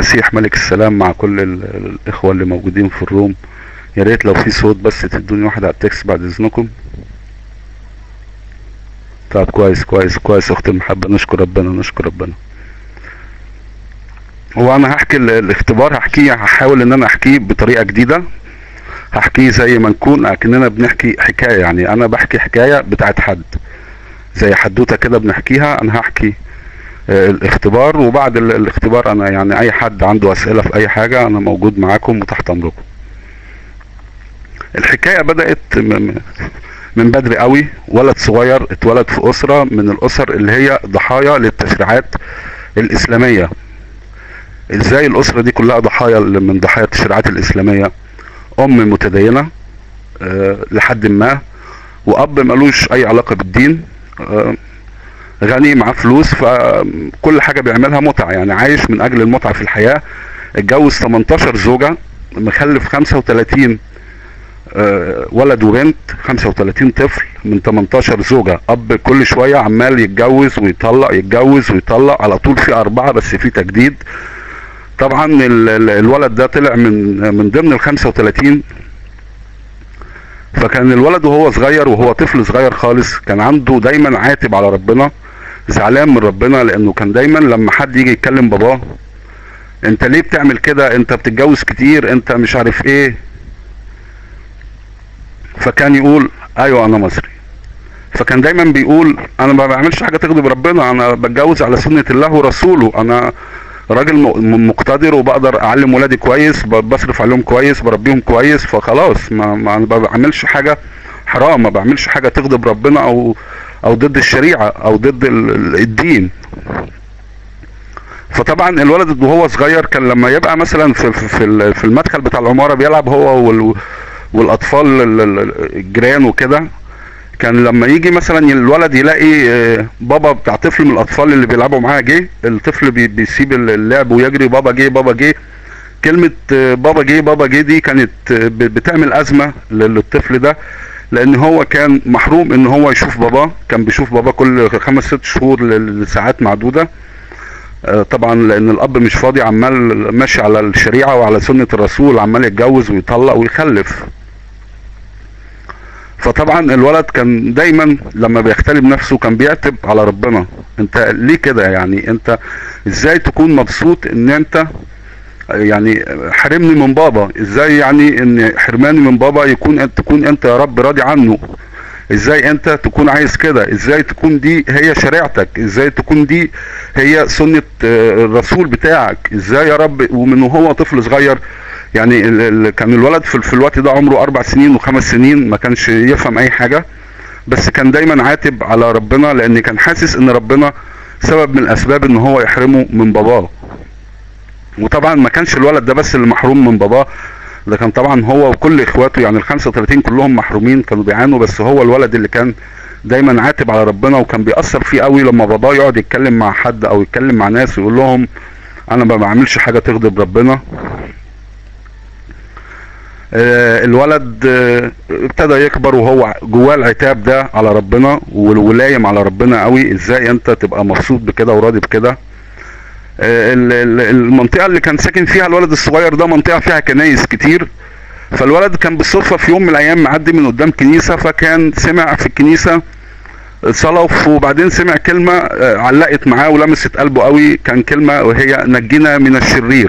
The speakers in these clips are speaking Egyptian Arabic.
المسيح ملك السلام مع كل ال- الاخوة اللي موجودين في الروم يا ريت لو في صوت بس تدوني واحد على التكست بعد اذنكم طب كويس كويس كويس اخت المحبة نشكر ربنا نشكر ربنا هو انا هحكي ال- الاختبار هحكيه هحاول ان انا احكيه بطريقة جديدة هحكيه زي ما نكون اكننا بنحكي حكاية يعني انا بحكي حكاية بتاعت حد زي حدوتة كده بنحكيها انا هحكي آه، الاختبار وبعد ال- الاختبار انا يعني اي حد عنده اسئلة في اي حاجة انا موجود معاكم وتحت امركم الحكاية بدأت م- م- من بدري قوي ولد صغير اتولد في اسرة من الاسر اللي هي ضحايا للتشريعات الاسلامية ازاي الاسرة دي كلها ضحايا من ضحايا التشريعات الاسلامية ام متدينة آه، لحد ما واب ملوش اي علاقة بالدين آه، غني معاه فلوس فكل حاجة بيعملها متعة يعني عايش من اجل المتعة في الحياة اتجوز 18 زوجة مخلف 35 آه، ولد وبنت 35 طفل من 18 زوجة اب كل شوية عمال يتجوز ويطلق يتجوز ويطلق على طول في اربعة بس في تجديد طبعا ال- ال- الولد ده طلع من من ضمن ال 35 فكان الولد وهو صغير وهو طفل صغير خالص كان عنده دايما عاتب على ربنا زعلان من ربنا لانه كان دايما لما حد يجي يتكلم باباه انت ليه بتعمل كده انت بتتجوز كتير انت مش عارف ايه فكان يقول ايوه انا مصري فكان دايما بيقول انا ما بعملش حاجه تغضب ربنا انا بتجوز على سنه الله ورسوله انا راجل م- مقتدر وبقدر اعلم ولادي كويس ب- بصرف عليهم كويس بربيهم كويس فخلاص ما, ما انا ما بعملش حاجه حرام ما بعملش حاجه تغضب ربنا او او ضد الشريعه او ضد ال- ال- الدين فطبعا الولد وهو صغير كان لما يبقى مثلا في في في ال- في المدخل بتاع العماره بيلعب هو وال والاطفال ال- ال- الجيران وكده كان لما يجي مثلا الولد يلاقي آه، بابا بتاع طفل من الاطفال اللي بيلعبوا معاه جه الطفل بي- بيسيب اللعب ويجري بابا جه بابا جه كلمة آه، بابا جه بابا جه دي كانت آه، ب- بتعمل ازمة لل- للطفل ده لان هو كان محروم ان هو يشوف باباه كان بيشوف باباه كل خمس ست شهور ل- لساعات معدودة آه، طبعا لان الاب مش فاضي عمال ماشي على الشريعة وعلى سنة الرسول عمال يتجوز ويطلق ويخلف فطبعا الولد كان دايما لما بيختلي بنفسه كان بيعتب على ربنا انت ليه كده يعني انت ازاي تكون مبسوط ان انت يعني حرمني من بابا ازاي يعني ان حرماني من بابا يكون انت تكون انت يا رب راضي عنه ازاي انت تكون عايز كده ازاي تكون دي هي شريعتك ازاي تكون دي هي سنة آه، الرسول بتاعك ازاي يا رب ومن وهو طفل صغير يعني ال ال كان الولد في, في الوقت ده عمره اربع سنين وخمس سنين ما كانش يفهم اي حاجة بس كان دايما عاتب على ربنا لان كان حاسس ان ربنا سبب من الاسباب ان هو يحرمه من باباه وطبعا ما كانش الولد ده بس اللي محروم من باباه ده كان طبعا هو وكل اخواته يعني ال 35 كلهم محرومين كانوا بيعانوا بس هو الولد اللي كان دايما عاتب على ربنا وكان بيأثر فيه قوي لما باباه يقعد يتكلم مع حد او يتكلم مع ناس ويقول لهم انا ما بعملش حاجة تغضب ربنا آه، الولد آه، ابتدى يكبر وهو جواه العتاب ده على ربنا والولايم على ربنا قوي ازاي انت تبقى مبسوط بكده وراضي بكده آه، ال- ال- المنطقة اللي كان ساكن فيها الولد الصغير ده منطقة فيها كنايس كتير فالولد كان بالصدفة في يوم من الايام معدي من قدام كنيسة فكان سمع في الكنيسة صلف وبعدين سمع كلمة آه، علقت معاه ولمست قلبه قوي كان كلمة وهي نجينا من الشرير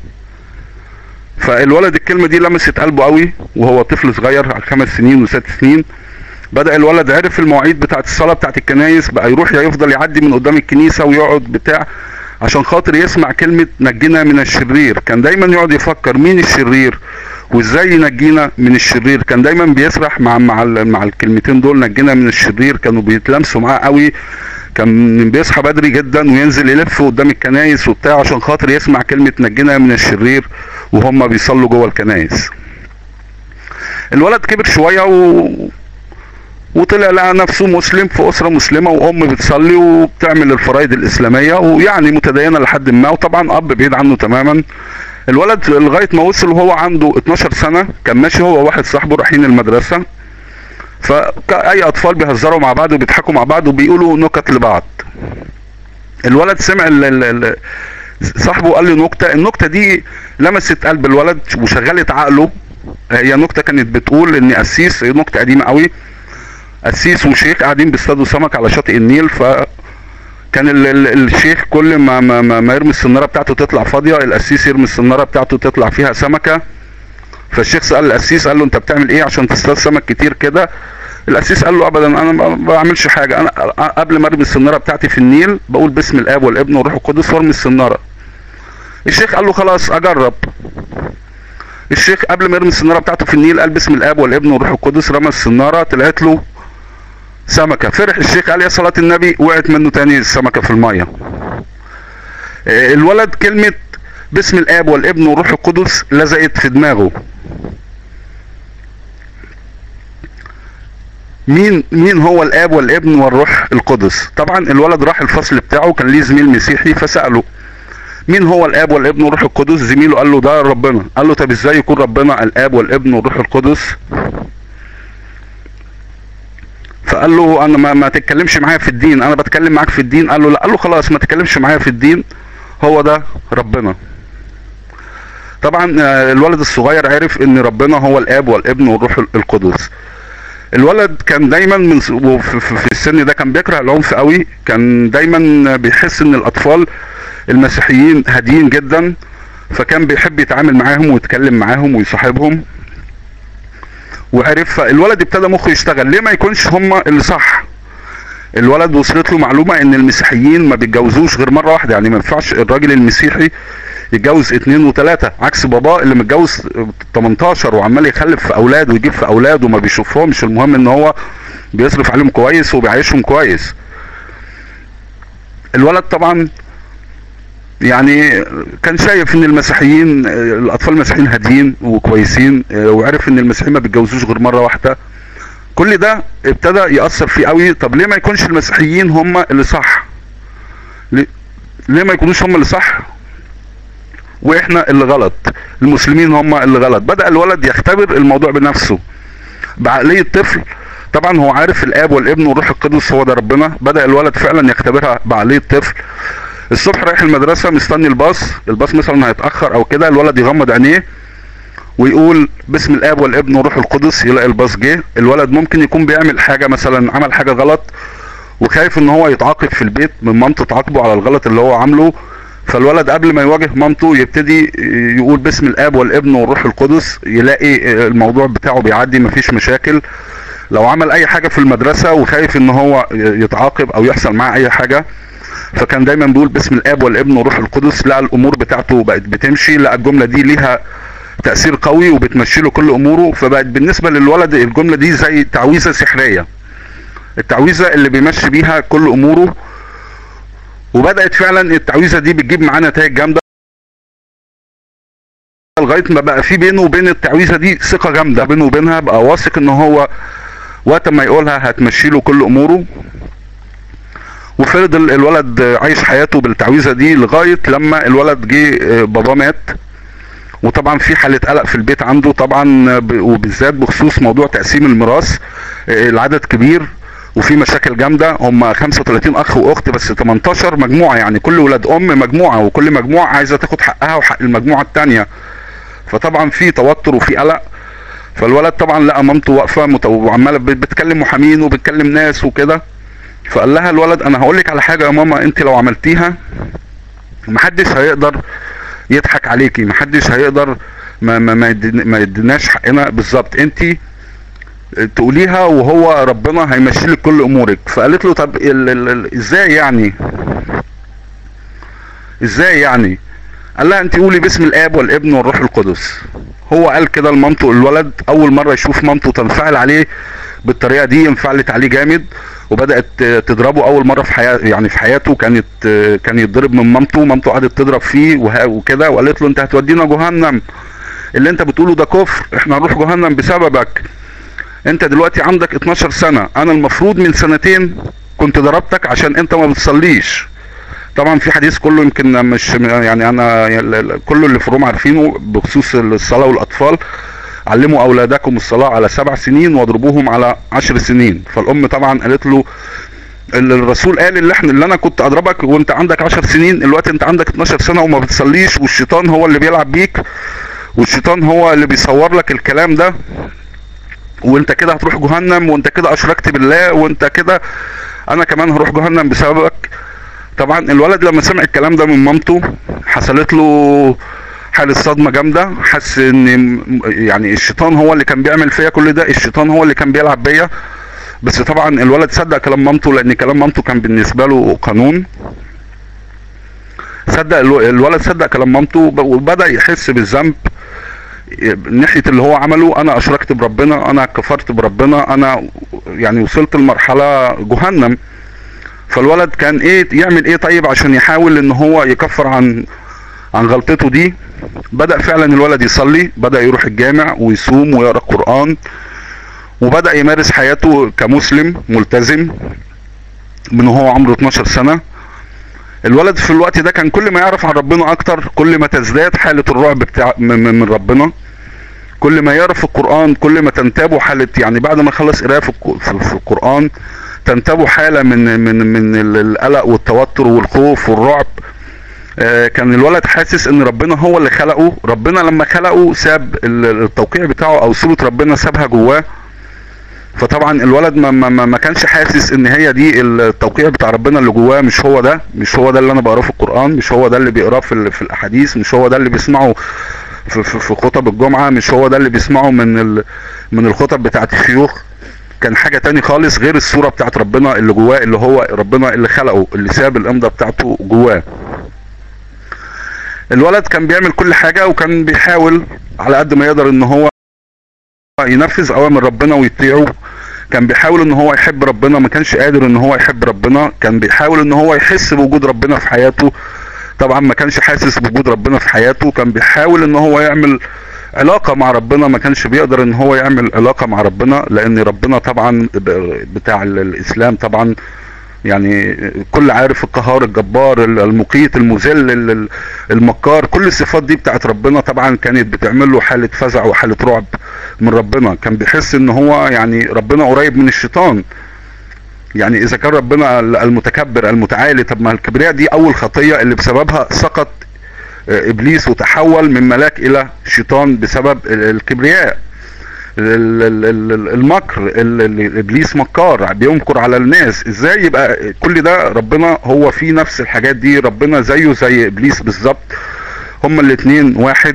فالولد الكلمة دي لمست قلبه قوي وهو طفل صغير خمس سنين وست سنين بدأ الولد عرف المواعيد بتاعت الصلاة بتاعت الكنايس بقى يروح يفضل يعدي من قدام الكنيسة ويقعد بتاع عشان خاطر يسمع كلمة نجينا من الشرير كان دايما يقعد يفكر مين الشرير وازاي ينجينا من الشرير كان دايما بيسرح مع مع ال- مع الكلمتين دول نجينا من الشرير كانوا بيتلمسوا معاه قوي كان بيصحى بدري جدا وينزل يلف قدام الكنايس وبتاع عشان خاطر يسمع كلمة نجينا من الشرير وهم بيصلوا جوه الكنايس الولد كبر شوية و... وطلع لقى نفسه مسلم في أسرة مسلمة وأم بتصلي وبتعمل الفرائض الإسلامية ويعني متدينة لحد ما وطبعا أب بعيد عنه تماما الولد لغاية ما وصل وهو عنده 12 سنة كان ماشي هو وواحد صاحبه رايحين المدرسة فأي أطفال بيهزروا مع بعض وبيضحكوا مع بعض وبيقولوا نكت لبعض الولد سمع ال ال ال صاحبه قال لي نكته النكته دي لمست قلب الولد وشغلت عقله هي نكته كانت بتقول ان قسيس هي نكته قديمه قوي قسيس وشيخ قاعدين بيصطادوا سمك على شاطئ النيل ف كان ال ال الشيخ كل ما, ما, ما, ما يرمي السناره بتاعته تطلع فاضيه القسيس يرمي السناره بتاعته تطلع فيها سمكه فالشيخ سال القسيس قال له انت بتعمل ايه عشان تصطاد سمك كتير كده القسيس قال له ابدا انا ما بعملش حاجه انا قبل ما ارمي السناره بتاعتي في النيل بقول باسم الاب والابن والروح القدس وارمي السناره الشيخ قال له خلاص اجرب الشيخ قبل ما يرمي السناره بتاعته في النيل قال باسم الاب والابن والروح القدس رمى السناره طلعت له سمكه فرح الشيخ قال يا صلاه النبي وقعت منه تاني السمكه في الميه الولد كلمه باسم الاب والابن والروح القدس لزقت في دماغه مين مين هو الاب والابن والروح القدس طبعا الولد راح الفصل بتاعه كان ليه زميل مسيحي فساله مين هو الاب والابن والروح القدس زميله قال له ده ربنا قال له طب ازاي يكون ربنا الاب والابن والروح القدس فقال له انا ما, ما تتكلمش معايا في الدين انا بتكلم معاك في الدين قال له لا قال له خلاص ما تتكلمش معايا في الدين هو ده ربنا طبعا الولد الصغير عرف ان ربنا هو الاب والابن والروح القدس الولد كان دايما من في السن ده كان بيكره العنف قوي كان دايما بيحس ان الاطفال المسيحيين هاديين جدا فكان بيحب يتعامل معاهم ويتكلم معاهم ويصاحبهم وعرف الولد ابتدى مخه يشتغل ليه ما يكونش هم اللي صح الولد وصلت له معلومه ان المسيحيين ما بيتجوزوش غير مره واحده يعني ما ينفعش الراجل المسيحي يتجوز اتنين وتلاته عكس باباه اللي متجوز 18 وعمال يخلف في اولاده ويجيب في اولاده وما بيشوفهمش المهم ان هو بيصرف عليهم كويس وبيعيشهم كويس الولد طبعا يعني كان شايف ان المسيحيين الاطفال المسيحيين هاديين وكويسين وعرف ان المسيحيين ما بيتجوزوش غير مره واحده كل ده ابتدى ياثر فيه قوي طب ليه ما يكونش المسيحيين هم اللي صح ليه ما يكونوش هم اللي صح واحنا اللي غلط المسلمين هم اللي غلط بدا الولد يختبر الموضوع بنفسه بعقليه طفل طبعا هو عارف الاب والابن والروح القدس هو ده ربنا بدا الولد فعلا يختبرها بعقليه طفل الصبح رايح المدرسه مستني الباص الباص مثلا هيتاخر او كده الولد يغمض عينيه ويقول باسم الاب والابن والروح القدس يلاقي الباص جه الولد ممكن يكون بيعمل حاجه مثلا عمل حاجه غلط وخايف ان هو يتعاقب في البيت من مامته تعاقبه على الغلط اللي هو عامله فالولد قبل ما يواجه مامته يبتدي يقول باسم الاب والابن والروح القدس يلاقي الموضوع بتاعه بيعدي مفيش مشاكل لو عمل اي حاجه في المدرسه وخايف ان هو يتعاقب او يحصل معاه اي حاجه فكان دايما بيقول باسم الاب والابن والروح القدس لقى الامور بتاعته بقت بتمشي لقى الجمله دي ليها تاثير قوي وبتمشي له كل اموره فبقت بالنسبه للولد الجمله دي زي تعويذه سحريه التعويذه اللي بيمشي بيها كل اموره وبدات فعلا التعويذه دي بتجيب معاه نتائج جامده لغايه ما بقى في بينه وبين التعويذه دي ثقه جامده بينه وبينها بقى واثق ان هو وقت ما يقولها هتمشي له كل اموره وفرض الولد عايش حياته بالتعويذه دي لغايه لما الولد جه باباه مات وطبعا في حاله قلق في البيت عنده طبعا وبالذات بخصوص موضوع تقسيم الميراث العدد كبير وفي مشاكل جامده هم 35 اخ واخت بس 18 مجموعه يعني كل ولاد ام مجموعه وكل مجموعه عايزه تاخد حقها وحق المجموعه الثانيه فطبعا في توتر وفي قلق فالولد طبعا لقى مامته واقفه وعماله بتكلم محامين وبتكلم ناس وكده فقال لها الولد انا هقول لك على حاجه يا ماما انت لو عملتيها محدش هيقدر يضحك عليكي محدش هيقدر ما ما ما, يدن ما يديناش حقنا بالظبط انت تقوليها وهو ربنا هيمشي لك كل امورك فقالت له طب ال ال ال ازاي يعني ازاي يعني قال لها انت قولي باسم الاب والابن والروح القدس هو قال كده لمامته الولد اول مره يشوف مامته تنفعل عليه بالطريقه دي انفعلت عليه جامد وبدات تضربه اول مره في حياته يعني في حياته كانت كان يتضرب من مامته مامته قعدت تضرب فيه وكده وقالت له انت هتودينا جهنم اللي انت بتقوله ده كفر احنا هنروح جهنم بسببك انت دلوقتي عندك 12 سنه انا المفروض من سنتين كنت ضربتك عشان انت ما بتصليش طبعا في حديث كله يمكن مش يعني انا كله اللي في روم عارفينه بخصوص الصلاه والاطفال علموا اولادكم الصلاه على سبع سنين واضربوهم على عشر سنين فالام طبعا قالت له اللي الرسول قال اللي احنا اللي انا كنت اضربك وانت عندك 10 سنين الوقت انت عندك 12 سنه وما بتصليش والشيطان هو اللي بيلعب بيك والشيطان هو اللي بيصور لك الكلام ده وانت كده هتروح جهنم وانت كده اشركت بالله وانت كده انا كمان هروح جهنم بسببك طبعا الولد لما سمع الكلام ده من مامته حصلت له حالة صدمة جامدة حس ان يعني الشيطان هو اللي كان بيعمل فيا كل ده الشيطان هو اللي كان بيلعب بيا بس طبعا الولد صدق كلام مامته لان كلام مامته كان بالنسبة له قانون صدق الولد صدق كلام مامته وبدأ يحس بالذنب ناحية اللي هو عمله انا اشركت بربنا انا كفرت بربنا انا يعني وصلت لمرحلة جهنم فالولد كان ايه يعمل ايه طيب عشان يحاول ان هو يكفر عن عن غلطته دي بدأ فعلا الولد يصلي بدأ يروح الجامع ويصوم ويقرأ القرآن وبدأ يمارس حياته كمسلم ملتزم من هو عمره 12 سنة الولد في الوقت ده كان كل ما يعرف عن ربنا اكتر كل ما تزداد حالة الرعب بتاع من ربنا كل ما يعرف القرآن كل ما تنتابه حالة يعني بعد ما خلص قراءة في القرآن تنتابه حالة من من من القلق والتوتر والخوف والرعب كان الولد حاسس ان ربنا هو اللي خلقه ربنا لما خلقه ساب التوقيع بتاعه او صورة ربنا سابها جواه فطبعا الولد ما, ما, ما كانش حاسس ان هي دي التوقيع بتاع ربنا اللي جواه مش هو ده مش هو ده اللي انا بقراه في القرآن مش هو ده اللي بيقراه في, في الاحاديث مش هو ده اللي بيسمعه في, في, في خطب الجمعة مش هو ده اللي بيسمعه من ال من الخطب بتاعت الشيوخ كان حاجة تاني خالص غير الصورة بتاعت ربنا اللي جواه اللي هو ربنا اللي خلقه اللي ساب الامضة بتاعته جواه الولد كان بيعمل كل حاجة وكان بيحاول على قد ما يقدر ان هو ينفذ اوامر ربنا ويطيعه كان بيحاول ان هو يحب ربنا ما كانش قادر ان هو يحب ربنا كان بيحاول ان هو يحس بوجود ربنا في حياته طبعا ما كانش حاسس بوجود ربنا في حياته كان بيحاول ان هو يعمل علاقة مع ربنا ما كانش بيقدر ان هو يعمل علاقة مع ربنا لان ربنا طبعا بتاع الاسلام طبعا يعني كل عارف القهار الجبار المقيت المذل المكار كل الصفات دي بتاعت ربنا طبعا كانت بتعمل له حالة فزع وحالة رعب من ربنا كان بيحس ان هو يعني ربنا قريب من الشيطان يعني اذا كان ربنا المتكبر المتعالي طب ما الكبرياء دي اول خطية اللي بسببها سقط ابليس وتحول من ملاك الى شيطان بسبب الكبرياء المكر ابليس مكار بيمكر على الناس ازاي يبقى كل ده ربنا هو في نفس الحاجات دي ربنا زيه زي ابليس بالظبط هما الاتنين واحد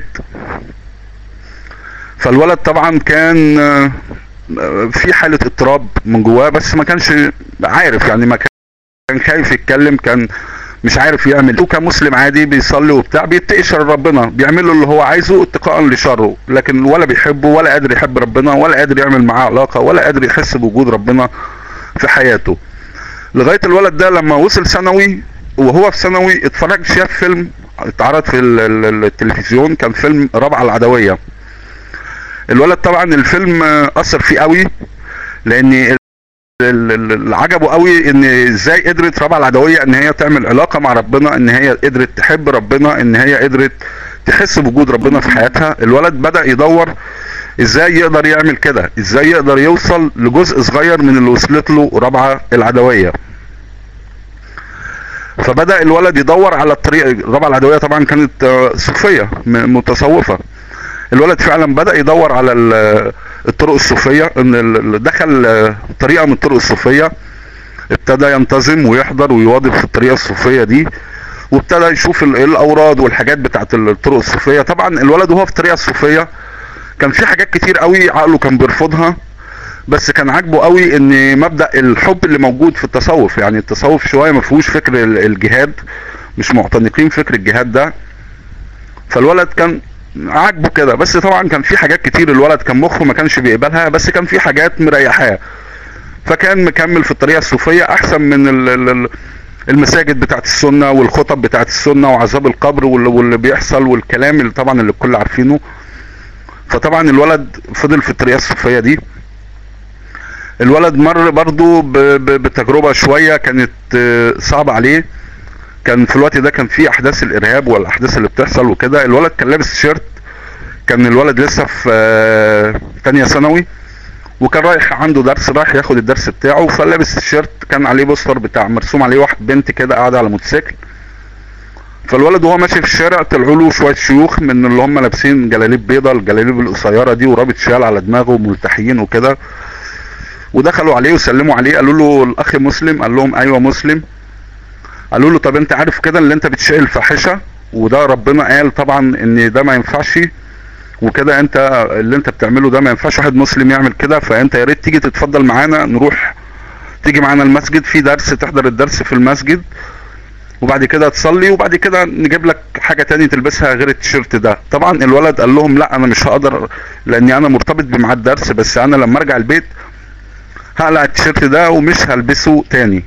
فالولد طبعا كان في حالة اضطراب من جواه بس ما كانش عارف يعني ما كان خايف يتكلم كان مش عارف يعمل هو كمسلم عادي بيصلي وبتاع بيتقي شر ربنا بيعمل له اللي هو عايزه اتقاء لشره لكن ولا بيحبه ولا قادر يحب ربنا ولا قادر يعمل معاه علاقه ولا قادر يحس بوجود ربنا في حياته لغايه الولد ده لما وصل ثانوي وهو في ثانوي اتفرج شاف فيلم اتعرض في التلفزيون كان فيلم رابعه العدويه الولد طبعا الفيلم اثر فيه قوي لان اللي عجبه قوي ان ازاي قدرت رابعه العدويه ان هي تعمل علاقه مع ربنا ان هي قدرت تحب ربنا ان هي قدرت تحس بوجود ربنا في حياتها الولد بدا يدور ازاي يقدر يعمل كده ازاي يقدر يوصل لجزء صغير من اللي وصلت له رابعه العدويه فبدا الولد يدور على الطريق رابعه العدويه طبعا كانت صوفيه متصوفه الولد فعلا بدا يدور على الطرق الصوفيه ان دخل طريقه من الطرق الصوفيه ابتدى ينتظم ويحضر ويواظب في الطريقه الصوفيه دي وابتدى يشوف الاوراد والحاجات بتاعت الطرق الصوفيه طبعا الولد وهو في الطريقه الصوفيه كان في حاجات كتير قوي عقله كان بيرفضها بس كان عاجبه قوي ان مبدا الحب اللي موجود في التصوف يعني التصوف شويه ما فيهوش فكر الجهاد مش معتنقين فكر الجهاد ده فالولد كان عاجبه كده بس طبعا كان في حاجات كتير الولد كان مخه ما كانش بيقبلها بس كان في حاجات مريحاه فكان مكمل في الطريقه الصوفيه احسن من المساجد بتاعت السنه والخطب بتاعت السنه وعذاب القبر واللي بيحصل والكلام اللي طبعا اللي الكل عارفينه فطبعا الولد فضل في الطريقه الصوفيه دي الولد مر برضو بتجربه شويه كانت صعبه عليه كان في الوقت ده كان في احداث الارهاب والاحداث اللي بتحصل وكده الولد كان لابس تيشيرت كان الولد لسه في تانية ثانوي وكان رايح عنده درس رايح ياخد الدرس بتاعه فلابس الشيرت كان عليه بوستر بتاع مرسوم عليه واحد بنت كده قاعده على موتوسيكل فالولد وهو ماشي في الشارع طلعوا له شويه شيوخ من اللي هم لابسين جلاليب بيضه الجلاليب القصيره دي ورابط شال على دماغه وملتحيين وكده ودخلوا عليه وسلموا عليه قالوا له الاخ مسلم قال لهم ايوه مسلم قالوا له طب انت عارف كده اللي انت بتشيل الفاحشه وده ربنا قال طبعا ان ده ما ينفعش وكده انت اللي انت بتعمله ده ما ينفعش واحد مسلم يعمل كده فانت يا ريت تيجي تتفضل معانا نروح تيجي معانا المسجد في درس تحضر الدرس في المسجد وبعد كده تصلي وبعد كده نجيب لك حاجة تاني تلبسها غير التيشيرت ده طبعا الولد قال لهم لا انا مش هقدر لاني انا مرتبط بميعاد درس بس انا لما ارجع البيت هقلع التيشيرت ده ومش هلبسه تاني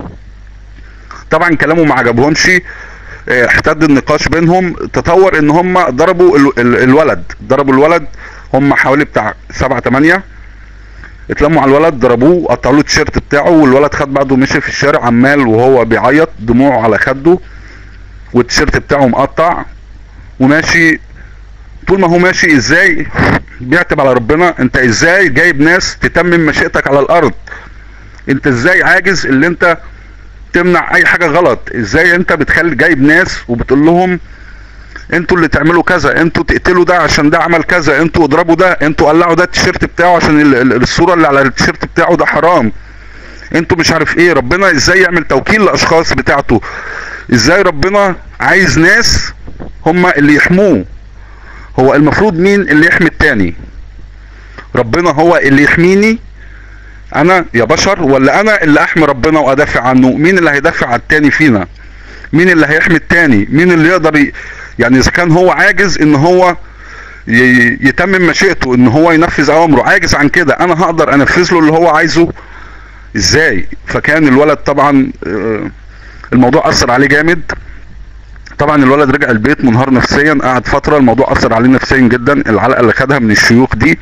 طبعا كلامه ما عجبهمش اه، احتد النقاش بينهم تطور ان هم ضربوا ال- ال- الولد ضربوا الولد هم حوالي بتاع سبعة تمانية اتلموا على الولد ضربوه قطعوا له التيشيرت بتاعه والولد خد بعضه مشي في الشارع عمال وهو بيعيط دموعه على خده والتيشيرت بتاعه مقطع وماشي طول ما هو ماشي ازاي بيعتب على ربنا انت ازاي جايب ناس تتمم مشيئتك على الارض انت ازاي عاجز اللي انت تمنع اي حاجة غلط ازاي انت بتخلي جايب ناس وبتقول لهم انتوا اللي تعملوا كذا انتوا تقتلوا ده عشان ده عمل كذا انتوا اضربوا ده انتوا قلعوا ده التيشيرت بتاعه عشان ال- ال- الصورة اللي على التيشيرت بتاعه ده حرام انتوا مش عارف ايه ربنا ازاي يعمل توكيل لاشخاص بتاعته ازاي ربنا عايز ناس هم اللي يحموه هو المفروض مين اللي يحمي التاني ربنا هو اللي يحميني انا يا بشر ولا انا اللي احمي ربنا وادافع عنه مين اللي هيدافع عن التاني فينا مين اللي هيحمي التاني مين اللي يقدر ي... يعني اذا كان هو عاجز ان هو ي... يتمم مشيئته ان هو ينفذ اوامره عاجز عن كده انا هقدر انفذ له اللي هو عايزه ازاي فكان الولد طبعا آه، الموضوع اثر عليه جامد طبعا الولد رجع البيت منهار نفسيا قعد فترة الموضوع اثر عليه نفسيا جدا العلقة اللي خدها من الشيوخ دي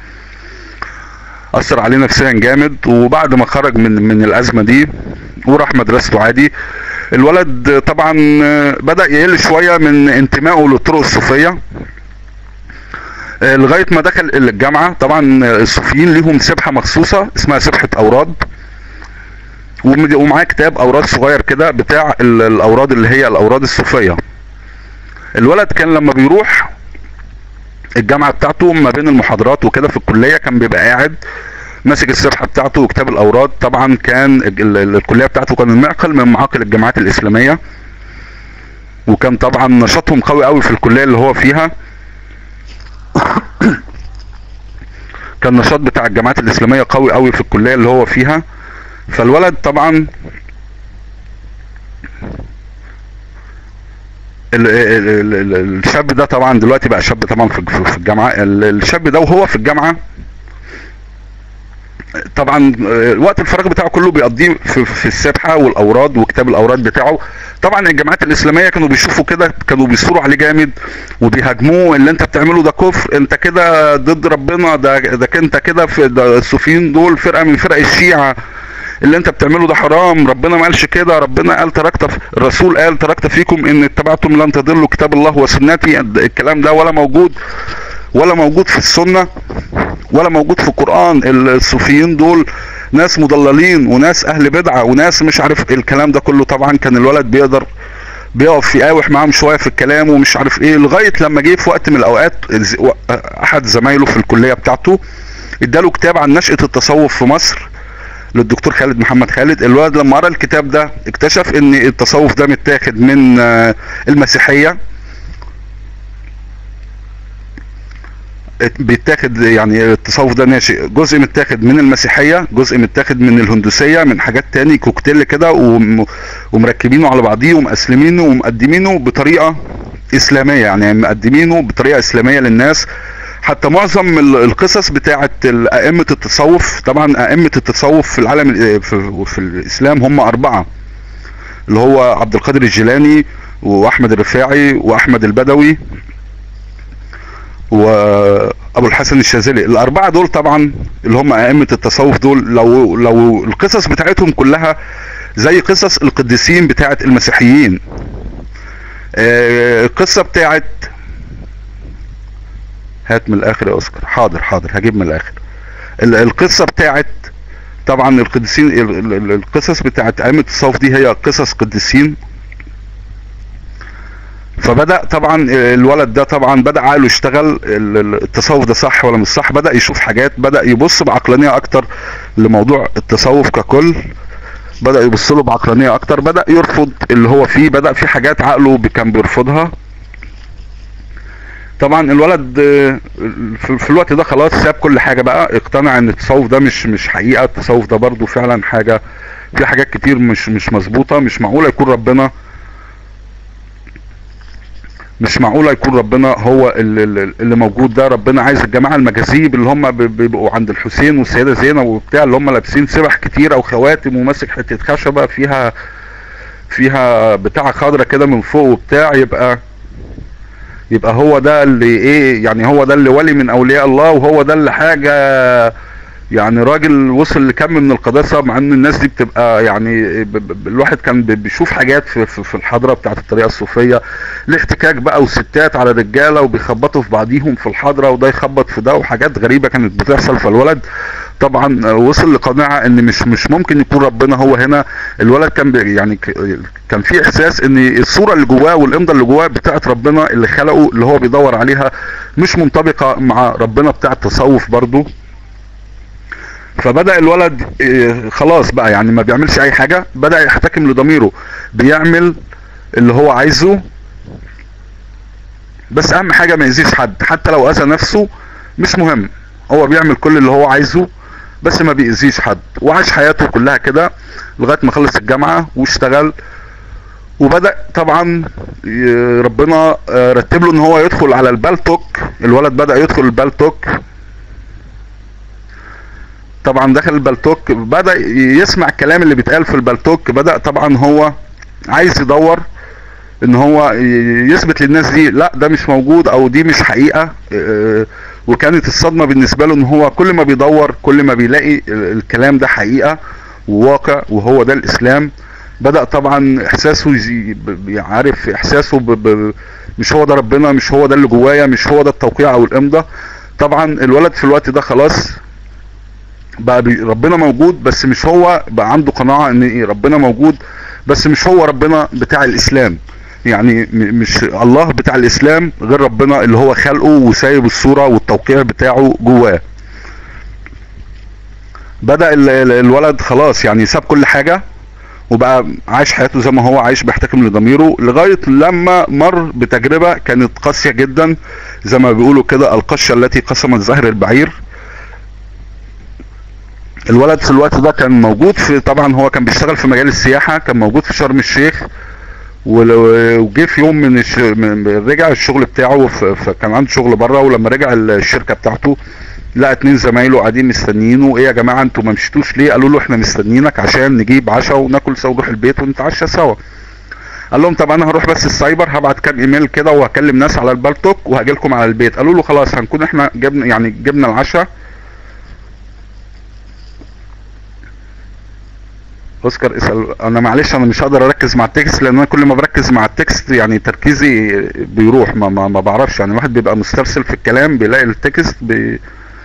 اثر عليه نفسيا جامد وبعد ما خرج من من الازمة دي وراح مدرسته عادي الولد طبعا بدأ يقل شوية من انتمائه للطرق الصوفية لغاية ما دخل الجامعة طبعا الصوفيين ليهم سبحة مخصوصة اسمها سبحة اوراد ومد- ومعاه كتاب اوراد صغير كده بتاع ال- الاوراد اللي هي الاوراد الصوفية الولد كان لما بيروح الجامعة بتاعته ما بين المحاضرات وكده في الكلية كان بيبقى قاعد ماسك السبحة بتاعته وكتاب الاوراد طبعا كان ال- ال- الكلية بتاعته كان المعقل من معاقل الجامعات الاسلامية وكان طبعا نشاطهم قوي قوي في الكلية اللي هو فيها كان النشاط بتاع الجامعات الاسلامية قوي قوي في الكلية اللي هو فيها فالولد طبعا ال- ال- ال- ال- الشاب ده طبعا دلوقتي بقى شاب طبعا في في- في الجامعة ال- الشاب ده وهو في الجامعة طبعا آه، وقت الفراغ بتاعه كله بيقضيه في, في السبحة والاوراد وكتاب الاوراد بتاعه طبعا الجامعات الاسلامية كانوا بيشوفوا كده كانوا بيصوروا عليه جامد وبيهاجموه اللي انت بتعمله ده كفر انت كده ضد ربنا ده ده انت كده في ده الصوفيين دول فرقة من فرق الشيعة اللي انت بتعمله ده حرام ربنا ما قالش كده ربنا قال تركت الرسول قال تركت فيكم ان اتبعتم لن تضلوا كتاب الله وسنتي الكلام ده ولا موجود ولا موجود في السنة ولا موجود في القرآن الصوفيين دول ناس مضللين وناس اهل بدعة وناس مش عارف الكلام ده كله طبعا كان الولد بيقدر بيقف يقاوح معاهم شوية في الكلام ومش عارف ايه لغاية لما جه في وقت من الاوقات ز- و- احد زمايله في الكلية بتاعته اداله كتاب عن نشأة التصوف في مصر للدكتور خالد محمد خالد الولد لما قرا الكتاب ده اكتشف ان التصوف ده متاخد من آه، المسيحية بيتاخد يعني التصوف ده ناشئ جزء متاخد من المسيحية جزء متاخد من الهندوسية من حاجات تاني كوكتيل كده وم- ومركبينه على بعضيه ومقسمينه ومقدمينه بطريقة اسلامية يعني مقدمينه بطريقة اسلامية للناس حتى معظم ال- القصص بتاعت ال- ائمة التصوف طبعا ائمة التصوف في العالم ال- في, في الاسلام هم اربعة اللي هو عبد القادر الجيلاني واحمد الرفاعي واحمد البدوي وابو الحسن الشاذلي الاربعه دول طبعا اللي هم ائمه التصوف دول لو لو القصص بتاعتهم كلها زي قصص القديسين بتاعت المسيحيين آه، القصه بتاعت هات من الاخر يا اوسكار حاضر حاضر هجيب من الاخر ال- القصة بتاعت طبعا القديسين ال- ال- ال- القصص بتاعت أئمة التصوف دي هي قصص قديسين فبدأ طبعا الولد ده طبعا بدأ عقله يشتغل ال- ال- التصوف ده صح ولا مش صح بدأ يشوف حاجات بدأ يبص بعقلانية اكتر لموضوع التصوف ككل بدأ يبص له بعقلانية اكتر بدأ يرفض اللي هو فيه بدأ في حاجات عقله بي- كان بيرفضها طبعا الولد آه، في في الوقت ده خلاص ساب كل حاجة بقى اقتنع ان التصوف ده مش مش حقيقة التصوف ده برضو فعلا حاجة في حاجات كتير مش مش مظبوطة مش معقولة يكون ربنا مش معقولة يكون ربنا هو اللي, اللي- اللي موجود ده ربنا عايز الجماعة المجاذيب اللي هم بي- بيبقوا عند الحسين والسيدة زينب وبتاع اللي هم لابسين سبح كتيرة وخواتم وماسك حتة خشبة فيها فيها بتاع خضرة كده من فوق وبتاع يبقى يبقى هو ده اللي ايه يعني هو ده اللي ولي من اولياء الله وهو ده اللي حاجة يعني راجل وصل لكم من القداسة مع ان الناس دي بتبقى يعني ب- ب- الواحد كان بي- بيشوف حاجات في, في, في الحضرة بتاعت الطريقة الصوفية الاحتكاك بقى وستات على رجالة وبيخبطوا في بعضيهم في الحضرة وده يخبط في ده وحاجات غريبة كانت بتحصل فالولد طبعا وصل لقناعة ان مش مش ممكن يكون ربنا هو هنا الولد كان بي- يعني ك- كان في احساس ان الصورة اللي جواه والامضة اللي جواه بتاعت ربنا اللي خلقه اللي هو بيدور عليها مش منطبقة مع ربنا بتاع التصوف برضو فبدأ الولد إيه، خلاص بقى يعني ما بيعملش اي حاجة بدأ يحتكم لضميره بيعمل اللي هو عايزه بس اهم حاجة ما يأذيش حد حتى لو اذى نفسه مش مهم هو بيعمل كل اللي هو عايزه بس ما بيأذيش حد وعاش حياته كلها كده لغاية ما خلص الجامعة واشتغل وبدأ طبعا ي- ربنا آه، رتب له ان هو يدخل على البالتوك الولد بدأ يدخل البالتوك طبعا دخل البلتوك بدأ يسمع الكلام اللي بيتقال في البلتوك بدأ طبعا هو عايز يدور ان هو ي- يثبت للناس دي لا ده مش موجود او دي مش حقيقة آه، وكانت الصدمة بالنسبة له ان هو كل ما بيدور كل ما بيلاقي ال- الكلام ده حقيقة وواقع وهو ده الاسلام بدأ طبعا احساسه يزي- ب- ب- عارف احساسه ب... ب... مش هو ده ربنا مش هو ده اللي جوايا مش هو ده التوقيع او الامضة طبعا الولد في الوقت ده خلاص بقى بي ربنا موجود بس مش هو بقى عنده قناعة ان إيه ربنا موجود بس مش هو ربنا بتاع الاسلام يعني م- مش الله بتاع الاسلام غير ربنا اللي هو خلقه وسايب الصورة والتوقيع بتاعه جواه بدأ ال- ال- الولد خلاص يعني ساب كل حاجة وبقى عايش حياته زي ما هو عايش بيحتكم لضميره لغاية لما مر بتجربة كانت قاسية جدا زي ما بيقولوا كده القشة التي قسمت زهر البعير الولد في الوقت ده كان موجود في طبعا هو كان بيشتغل في مجال السياحة كان موجود في شرم الشيخ ول- وجه في يوم من, الش... من رجع الشغل بتاعه ف... فكان عنده شغل بره ولما رجع الشركة بتاعته لقى اتنين زمايله قاعدين مستنيينه ايه يا جماعة انتوا ما مشيتوش ليه قالوا له احنا مستنيينك عشان نجيب عشاء وناكل سوا ونروح البيت ونتعشى سوا قال لهم طب انا هروح بس السايبر هبعت كام ايميل كده وهكلم ناس على البالتوك وهاجي لكم على البيت قالوا له خلاص هنكون احنا جبنا يعني جبنا العشاء اوسكار اسال انا معلش انا مش هقدر اركز مع التكست لان انا كل ما بركز مع التكست يعني تركيزي بيروح ما, ما, ما بعرفش يعني الواحد بيبقى مسترسل في الكلام بيلاقي التكست بي...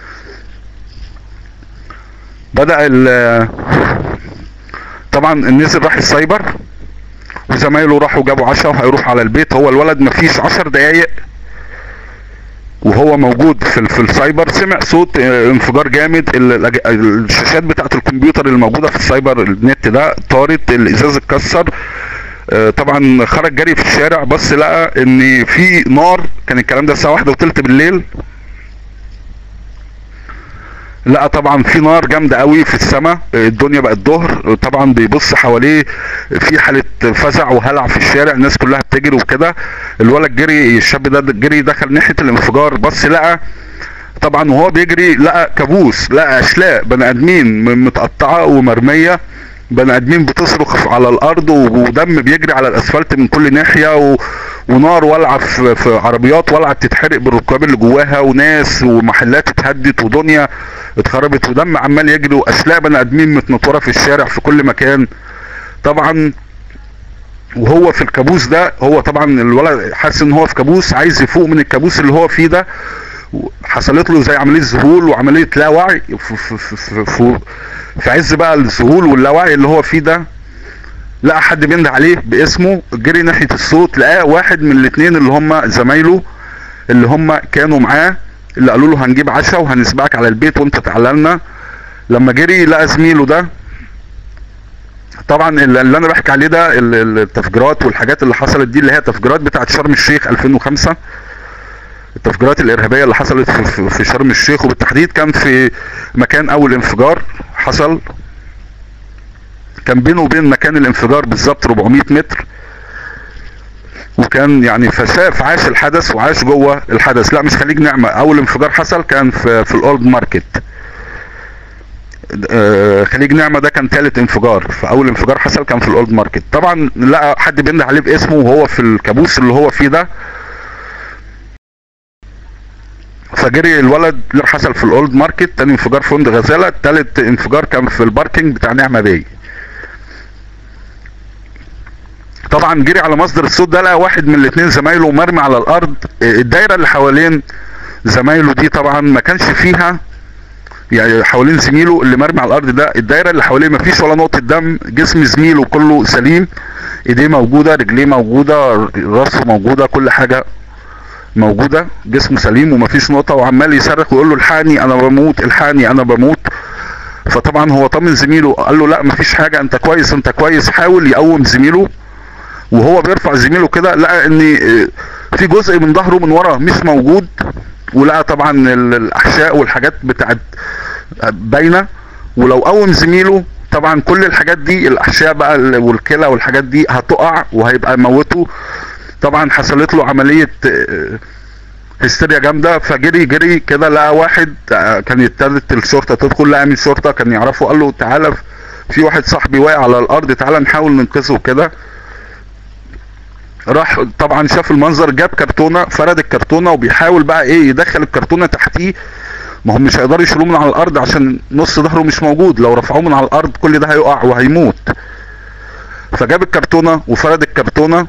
بدأ ال طبعا نزل راح السايبر وزمايله راحوا جابوا عشاء وهيروح على البيت هو الولد مفيش عشر دقايق وهو موجود في ال- في السايبر سمع صوت آه، انفجار جامد ال- الأج- الشاشات بتاعت الكمبيوتر اللي موجوده في السايبر النت ده طارت الازاز اتكسر آه، طبعا خرج جري في الشارع بس لقى ان في نار كان الكلام ده الساعه واحدة وتلت بالليل لقى طبعا في نار جامده قوي في السماء الدنيا بقت ظهر طبعا بيبص حواليه في حاله فزع وهلع في الشارع الناس كلها بتجري وكده الولد جري الشاب ده جري دخل ناحيه الانفجار بص لقى طبعا وهو بيجري لقى كابوس لقى اشلاء بني ادمين م- متقطعه ومرميه بني ادمين بتصرخ على الارض و- ودم بيجري على الاسفلت من كل ناحيه و... ونار والعه في... في عربيات والعه بتتحرق بالركاب اللي جواها وناس ومحلات اتهدت ودنيا اتخربت ودم عمال يجري واشلاء بني ادمين متنطوره في الشارع في كل مكان طبعا وهو في الكابوس ده هو طبعا الولد حاسس ان هو في كابوس عايز يفوق من الكابوس اللي هو فيه ده حصلت له زي عمليه ذهول وعمليه لا وعي في, في, في, في, في, في عز بقى الذهول واللاوعي اللي هو فيه ده لقى حد بينده عليه باسمه جري ناحيه الصوت لقى واحد من الاثنين اللي هم زمايله اللي هم كانوا معاه اللي قالوا له هنجيب عشاء وهنسبقك على البيت وانت تعالى لنا لما جري لقى زميله ده طبعا اللي اللي انا بحكي عليه ده ال- ال- التفجيرات والحاجات اللي حصلت دي اللي هي تفجيرات بتاعت شرم الشيخ 2005 التفجيرات الارهابيه اللي حصلت في- في في شرم الشيخ وبالتحديد كان في مكان اول انفجار حصل كان بينه وبين مكان الانفجار بالظبط 400 متر وكان يعني فشاف عاش الحدث وعاش جوه الحدث لا مش خليج نعمه اول انفجار حصل كان في في الاولد ماركت آه، خليج نعمه ده كان ثالث انفجار فاول انفجار حصل كان في الاولد ماركت طبعا لقى حد بينده عليه باسمه وهو في الكابوس اللي هو فيه ده فجري الولد اللي حصل في الاولد ماركت تاني انفجار في فندق غزاله تالت انفجار كان في الباركينج بتاع نعمه باي طبعا جري على مصدر الصوت ده لقى واحد من الاثنين زمايله مرمي على الارض الدايره اللي حوالين زمايله دي طبعا ما كانش فيها يعني حوالين زميله اللي مرمي على الارض ده الدايره اللي حواليه ما فيش ولا نقطه دم جسم زميله كله سليم ايديه موجوده رجليه موجوده راسه موجوده كل حاجه موجوده جسمه سليم ومفيش نقطه وعمال يصرخ ويقول له الحقني انا بموت الحقني انا بموت فطبعا هو طمن زميله قال له لا مفيش حاجه انت كويس انت كويس حاول يقوم زميله وهو بيرفع زميله كده لقى ان آه، في جزء من ظهره من ورا مش موجود ولقى طبعا ال- الاحشاء والحاجات بتاعت باينه ولو قوم زميله طبعا كل الحاجات دي الاحشاء بقى ال- والكلى والحاجات دي هتقع وهيبقى موته طبعا حصلت له عمليه آه، هستيريا جامده فجري جري كده لقى واحد آه، كان ابتدت الشرطه تدخل لقى من الشرطه كان يعرفه قال له تعالى في واحد صاحبي واقع على الارض تعالى نحاول ننقذه كده راح طبعا شاف المنظر جاب كرتونه فرد الكرتونه وبيحاول بقى ايه يدخل الكرتونه تحتيه ما هم مش هيقدروا يشيلوه من على الارض عشان نص ظهره مش موجود لو رفعوه من على الارض كل ده هيقع وهيموت فجاب الكرتونه وفرد الكرتونه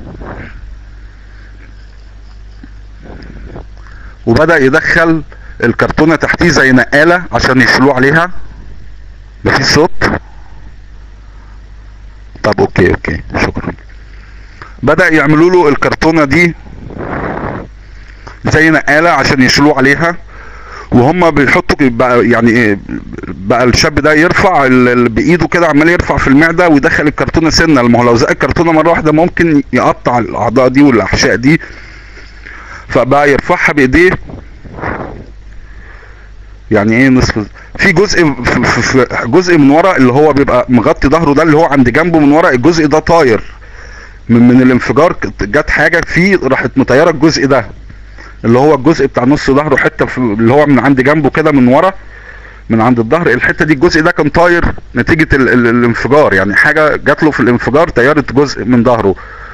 وبدأ يدخل الكرتونة تحتيه زي نقالة عشان يشيلوه عليها مفيش صوت طب اوكي اوكي شكرا بدأ يعملوا له الكرتونة دي زي نقالة عشان يشيلوه عليها وهم بيحطوا بقى يعني ايه بقى الشاب ده يرفع ال- ال- بايده كده عمال يرفع في المعده ويدخل الكرتونه سنه ما هو لو زق الكرتونه مره واحده ممكن يقطع الاعضاء دي والاحشاء دي فبقى يرفعها بايديه يعني ايه نصف في جزء في في في جزء من ورا اللي هو بيبقى مغطي ظهره ده اللي هو عند جنبه من ورا الجزء ده طاير من من الانفجار ك- جت حاجه فيه راحت مطيره الجزء ده اللي هو الجزء بتاع نص ظهره حته في اللي هو من عند جنبه كده من ورا من عند الظهر الحته دي الجزء ده كان طاير نتيجه ال ال الانفجار يعني حاجه جات له في الانفجار طيرت جزء من ظهره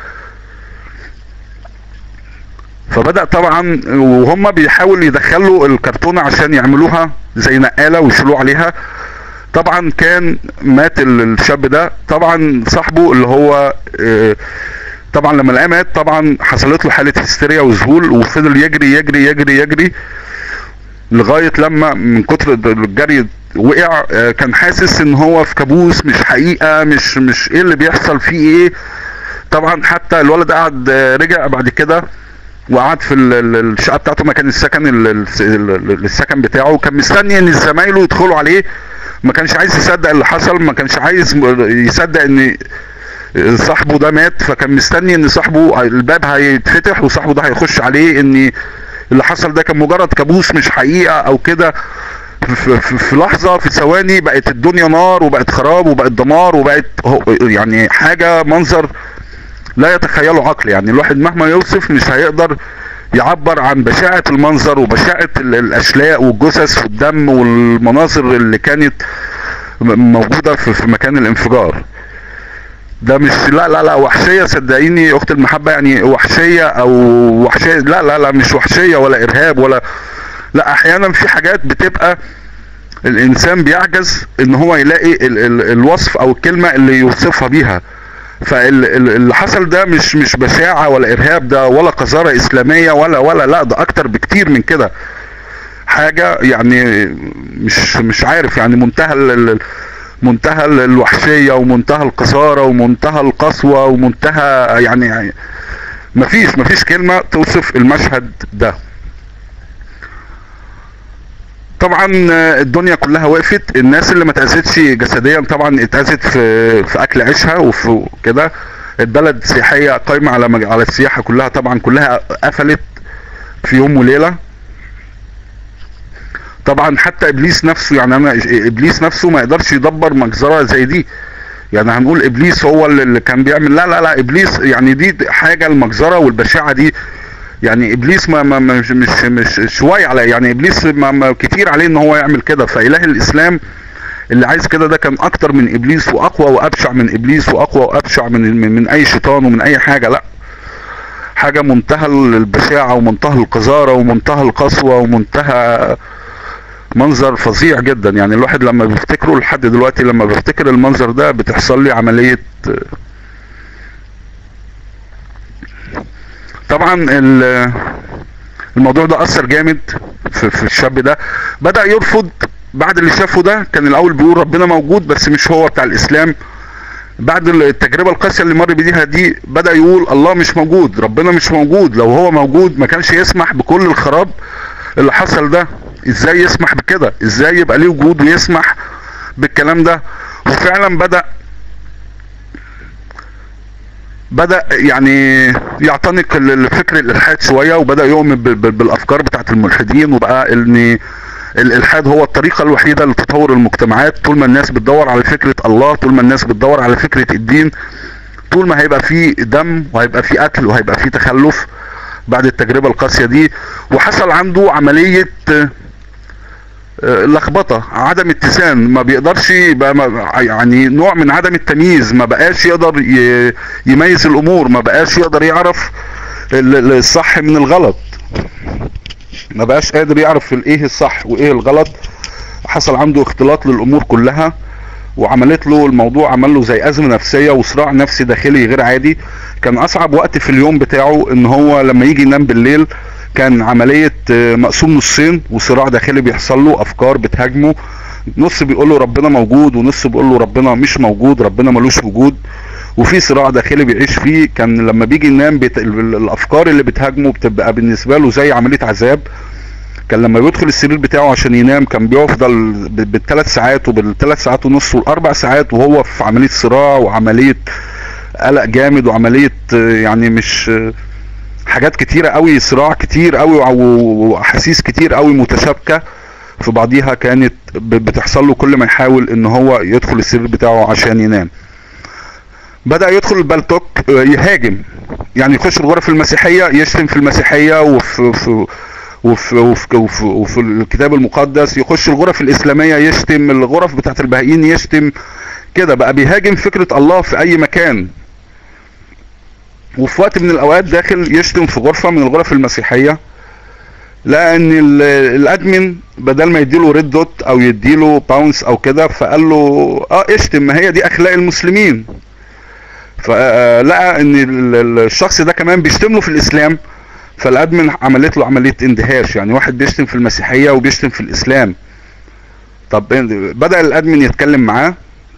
فبدأ طبعا وهم بيحاولوا يدخلوا الكرتونة عشان يعملوها زي نقالة ويشيلوه عليها طبعا كان مات ال- الشاب ده طبعا صاحبه اللي هو آه، طبعا لما لقاه مات طبعا حصلت له حالة هستيريا وذهول وفضل يجري يجري يجري يجري لغاية لما من كتر الجري وقع آه، كان حاسس ان هو في كابوس مش حقيقة مش مش ايه اللي بيحصل فيه ايه طبعا حتى الولد قعد آه، رجع بعد كده وقعد في ال- ال- الشقه بتاعته مكان السكن ال- ال- ال- السكن بتاعه وكان مستني ان زمايله يدخلوا عليه ما كانش عايز يصدق اللي حصل ما كانش عايز م- يصدق ان صاحبه ده مات فكان مستني ان صاحبه الباب هيتفتح وصاحبه ده هيخش عليه ان اللي حصل ده كان مجرد كابوس مش حقيقة او كده في, في, في لحظة في ثواني بقت الدنيا نار وبقت خراب وبقت دمار وبقت هو- يعني حاجة منظر لا يتخيله عقل يعني الواحد مهما يوصف مش هيقدر يعبر عن بشاعة المنظر وبشاعة ال- الأشلاء والجثث والدم والمناظر اللي كانت م- موجودة في, في مكان الانفجار ده مش لا لا لا وحشية صدقيني يا أخت المحبة يعني وحشية أو وحشية لا لا لا مش وحشية ولا إرهاب ولا لا أحيانا في حاجات بتبقى الإنسان بيعجز إن هو يلاقي ال ال الوصف أو الكلمة اللي يوصفها بيها فاللي حصل ده مش مش بشاعة ولا ارهاب ده ولا قذارة اسلامية ولا ولا لا ده اكتر بكتير من كده حاجة يعني مش مش عارف يعني منتهى ال- ال- منتهى ال- الوحشية ومنتهى القسارة ومنتهى القسوة ومنتهى يعني يعني مفيش مفيش كلمة توصف المشهد ده طبعا آه، الدنيا كلها وقفت الناس اللي ما اتأذتش جسديا طبعا اتأذت في في اكل عيشها وفي كده البلد سياحية قايمة على مج- على السياحة كلها طبعا كلها قفلت في يوم وليلة طبعا حتى ابليس نفسه يعني انا ابليس نفسه ما يقدرش يدبر مجزرة زي دي يعني هنقول ابليس هو اللي اللي كان بيعمل لا لا لا ابليس يعني دي حاجة المجزرة والبشاعة دي يعني ابليس ما, ما مش مش مش شوية على يعني ابليس ما, ما كتير عليه ان هو يعمل كده فاله الاسلام اللي عايز كده ده كان اكتر من ابليس واقوى وابشع من ابليس واقوى وابشع من من, من اي شيطان ومن اي حاجة لا حاجة منتهى البشاعة ومنتهى القذارة ومنتهى القسوة ومنتهى منظر فظيع جدا يعني الواحد لما بيفتكره لحد دلوقتي لما بفتكر المنظر ده بتحصل لي عملية طبعا ال- الموضوع ده اثر جامد في, في الشاب ده بدأ يرفض بعد اللي شافه ده كان الاول بيقول ربنا موجود بس مش هو بتاع الاسلام بعد التجربة القاسية اللي مر بيها دي بدأ يقول الله مش موجود ربنا مش موجود لو هو موجود ما كانش يسمح بكل الخراب اللي حصل ده ازاي يسمح بكده ازاي يبقى ليه وجود ويسمح بالكلام ده وفعلا بدأ بدأ يعني يعتنق ال- الفكر الالحاد شوية وبدأ يؤمن بال- بال- بالافكار بتاعت الملحدين وبقى ان الالحاد هو الطريقة الوحيدة لتطور المجتمعات طول ما الناس بتدور على فكرة الله طول ما الناس بتدور على فكرة الدين طول ما هيبقى فيه دم وهيبقى فيه قتل وهيبقى فيه تخلف بعد التجربة القاسية دي وحصل عنده عملية آه، آه، لخبطة عدم اتسان ما بيقدرش يبقى ما- يعني نوع من عدم التمييز ما بقاش يقدر ي- يميز الامور ما بقاش يقدر يعرف ال- ال- الصح من الغلط ما بقاش قادر يعرف الايه الصح وايه الغلط حصل عنده اختلاط للامور كلها وعملت له الموضوع عمل له زي ازمه نفسيه وصراع نفسي داخلي غير عادي كان اصعب وقت في اليوم بتاعه ان هو لما يجي ينام بالليل كان عمليه آه، مقسوم نصين وصراع داخلي بيحصل له افكار بتهاجمه نص بيقول له ربنا موجود ونص بيقول له ربنا مش موجود ربنا ملوش وجود وفي صراع داخلي بيعيش فيه كان لما بيجي ينام بت... ال- الافكار اللي بتهاجمه بتبقى بالنسبه له زي عمليه عذاب كان لما بيدخل السرير بتاعه عشان ينام كان بيفضل ب- بالثلاث ساعات وبالثلاث ساعات ونص والاربع ساعات وهو في عمليه صراع وعمليه قلق جامد وعمليه آه، يعني مش آه، حاجات كتيره قوي صراع كتير قوي وع- واحاسيس كتير قوي متشابكه في بعضيها كانت ب- بتحصل له كل ما يحاول ان هو يدخل السرير بتاعه عشان ينام بدأ يدخل البلتوك آه، يهاجم يعني يخش الغرف المسيحية يشتم في المسيحية وفي في وفي, وفي, وفي, وفي الكتاب المقدس يخش الغرف الإسلامية يشتم الغرف بتاعت البهائيين يشتم كده بقى بيهاجم فكرة الله في أي مكان وفي وقت من الأوقات داخل يشتم في غرفة من الغرف المسيحية لأن ال- الأدمن بدل ما يديله ريد دوت أو يديله باونس أو كده فقال له اه اشتم ما هي دي أخلاق المسلمين فلقى ان ال- ال- الشخص ده كمان بيشتم له في الاسلام فالادمن عملت له عمليه اندهاش يعني واحد بيشتم في المسيحيه وبيشتم في الاسلام طب بدا الادمن يتكلم معاه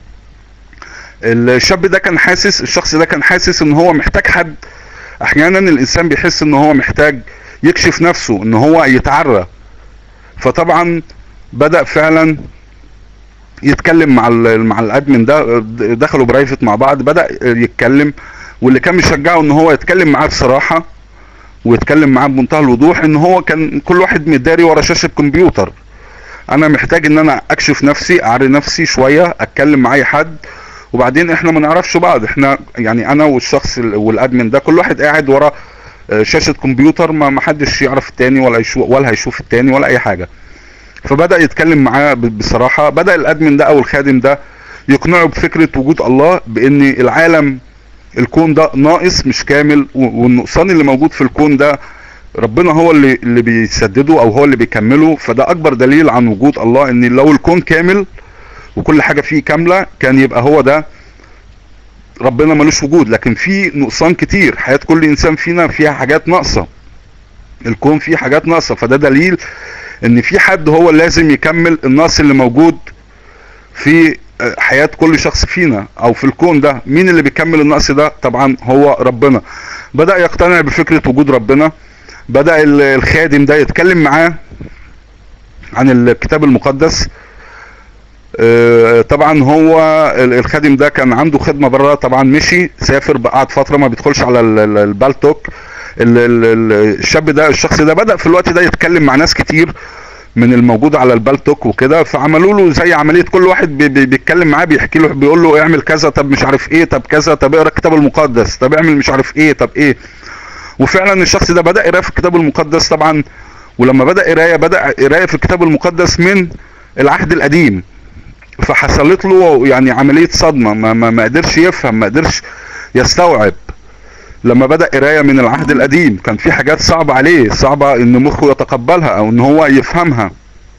الشاب ده كان حاسس الشخص ده كان حاسس ان هو محتاج حد احيانا الانسان بيحس ان هو محتاج يكشف نفسه ان هو يتعرى فطبعا بدا فعلا يتكلم مع ال- مع الادمن ده دخلوا برايفت مع بعض بدا يتكلم واللي كان مشجعه ان هو يتكلم معاه بصراحه ويتكلم معاه بمنتهى الوضوح ان هو كان كل واحد مداري ورا شاشه كمبيوتر انا محتاج ان انا اكشف نفسي اعري نفسي شويه اتكلم مع اي حد وبعدين احنا ما نعرفش بعض احنا يعني انا والشخص ال- والادمن ده كل واحد قاعد ورا آه، شاشه كمبيوتر ما ما حدش يعرف التاني ولا يشوف ولا هيشوف التاني ولا اي حاجه فبدأ يتكلم معاه ب- بصراحة بدأ الادمن ده او الخادم ده يقنعه بفكرة وجود الله بان العالم الكون ده ناقص مش كامل و- والنقصان اللي موجود في الكون ده ربنا هو اللي اللي بيسدده او هو اللي بيكمله فده اكبر دليل عن وجود الله ان لو الكون كامل وكل حاجة فيه كاملة كان يبقى هو ده ربنا ملوش وجود لكن في نقصان كتير حياة كل انسان فينا فيها حاجات ناقصة الكون فيه حاجات ناقصة فده دليل ان في حد هو لازم يكمل النقص اللي موجود في حياة كل شخص فينا او في الكون ده مين اللي بيكمل النقص ده طبعا هو ربنا بدأ يقتنع بفكرة وجود ربنا بدأ الخادم ده يتكلم معاه عن الكتاب المقدس طبعا هو الخادم ده كان عنده خدمة بره طبعا مشي سافر قعد فترة ما بيدخلش على البالتوك الشاب ده الشخص ده بدأ في الوقت ده يتكلم مع ناس كتير من الموجود على البالتوك وكده فعملوا له زي عمليه كل واحد بي بي بيتكلم معاه بيحكي له بيقول له اعمل كذا طب مش عارف ايه طب كذا طب اقرا الكتاب المقدس طب اعمل مش عارف ايه طب ايه وفعلا الشخص ده بدا قرايه في الكتاب المقدس طبعا ولما بدا قرايه بدا قرايه في الكتاب المقدس من العهد القديم فحصلت له يعني عمليه صدمه ما, ما, ما قدرش يفهم ما قدرش يستوعب لما بدأ قراية من العهد القديم كان في حاجات صعبة عليه صعبة ان مخه يتقبلها او ان هو يفهمها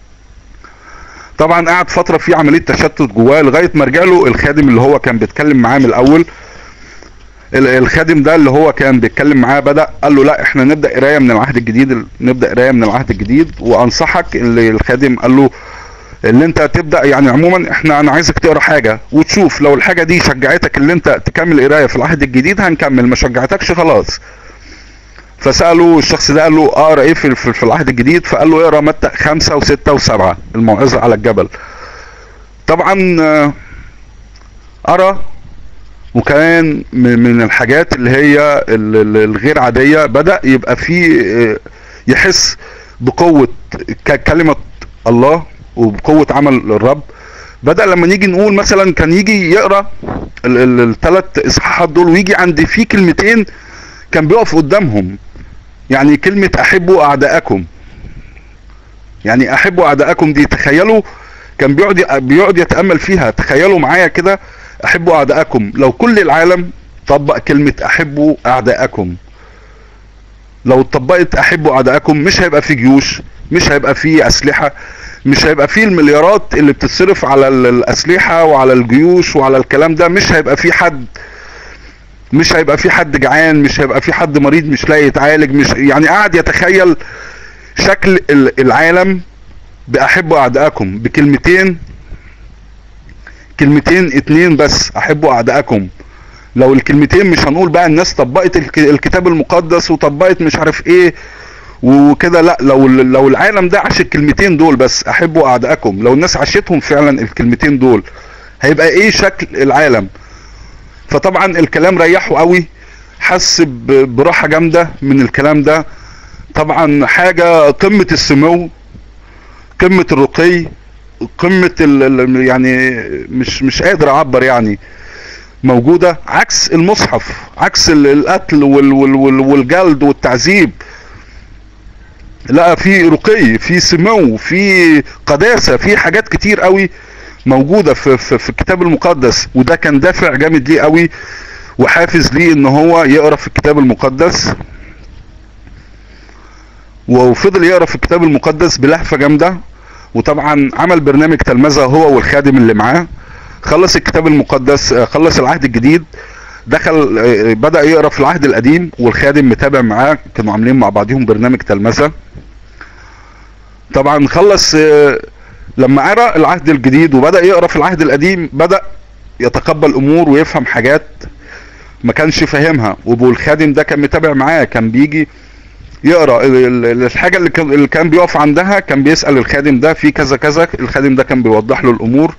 طبعا قعد فترة في عملية تشتت جواه لغاية ما رجع له الخادم اللي هو كان بيتكلم معاه من الاول الخادم ده اللي هو كان بيتكلم معاه بدأ قال له لا احنا نبدأ قراية من العهد الجديد نبدأ قراية من العهد الجديد وانصحك اللي الخادم قال له اللي انت تبدا يعني عموما احنا انا عايزك تقرا حاجه وتشوف لو الحاجه دي شجعتك اللي انت تكمل قرايه في العهد الجديد هنكمل ما شجعتكش خلاص فسالوا الشخص ده قال له اقرا ايه في, في العهد الجديد فقال له اقرا متى خمسة وستة وسبعة الموعظة على الجبل طبعا قرا وكان من الحاجات اللي هي الغير عادية بدأ يبقى فيه يحس بقوة كلمة الله وبقوة عمل الرب بدأ لما نيجي نقول مثلا كان يجي يقرا الثلاث اصحاحات دول ويجي عند في كلمتين كان بيقف قدامهم يعني كلمة احبوا اعداءكم يعني احبوا اعداءكم دي تخيلوا كان بيقعد بيقعد يتامل فيها تخيلوا معايا كده احبوا اعداءكم لو كل العالم طبق كلمة احبوا اعداءكم لو اتطبقت احبوا اعداءكم مش هيبقى في جيوش مش هيبقى في اسلحة مش هيبقى فيه المليارات اللي بتتصرف على الاسلحة وعلى الجيوش وعلى الكلام ده مش هيبقى فيه حد مش هيبقى في حد جعان مش هيبقى في حد مريض مش لاقي يتعالج مش يعني قاعد يتخيل شكل العالم باحبوا اعدائكم بكلمتين كلمتين اتنين بس احبوا اعدائكم لو الكلمتين مش هنقول بقى الناس طبقت الكتاب المقدس وطبقت مش عارف ايه وكده لا لو لو العالم ده عاش الكلمتين دول بس احبوا اعدائكم لو الناس عاشتهم فعلا الكلمتين دول هيبقى ايه شكل العالم فطبعا الكلام ريحه قوي حس براحه جامده من الكلام ده طبعا حاجه قمه السمو قمه الرقي قمه ال يعني مش مش قادر اعبر يعني موجوده عكس المصحف عكس القتل وال وال وال والجلد والتعذيب لا في رقي في سمو في قداسة في حاجات كتير قوي موجودة في, في, في الكتاب المقدس وده كان دافع جامد ليه قوي وحافز ليه ان هو يقرا في الكتاب المقدس وفضل يقرا في الكتاب المقدس بلهفة جامدة وطبعا عمل برنامج تلمذة هو والخادم اللي معاه خلص الكتاب المقدس خلص العهد الجديد دخل بدأ يقرا في العهد القديم والخادم متابع معاه كانوا عاملين مع بعضهم برنامج تلمذة طبعا خلص لما قرا العهد الجديد وبدأ يقرا في العهد القديم بدأ يتقبل امور ويفهم حاجات ما كانش فاهمها والخادم ده كان متابع معاه كان بيجي يقرا الحاجه اللي كان اللي كان بيقف عندها كان بيسال الخادم ده في كذا كذا الخادم ده كان بيوضح له الامور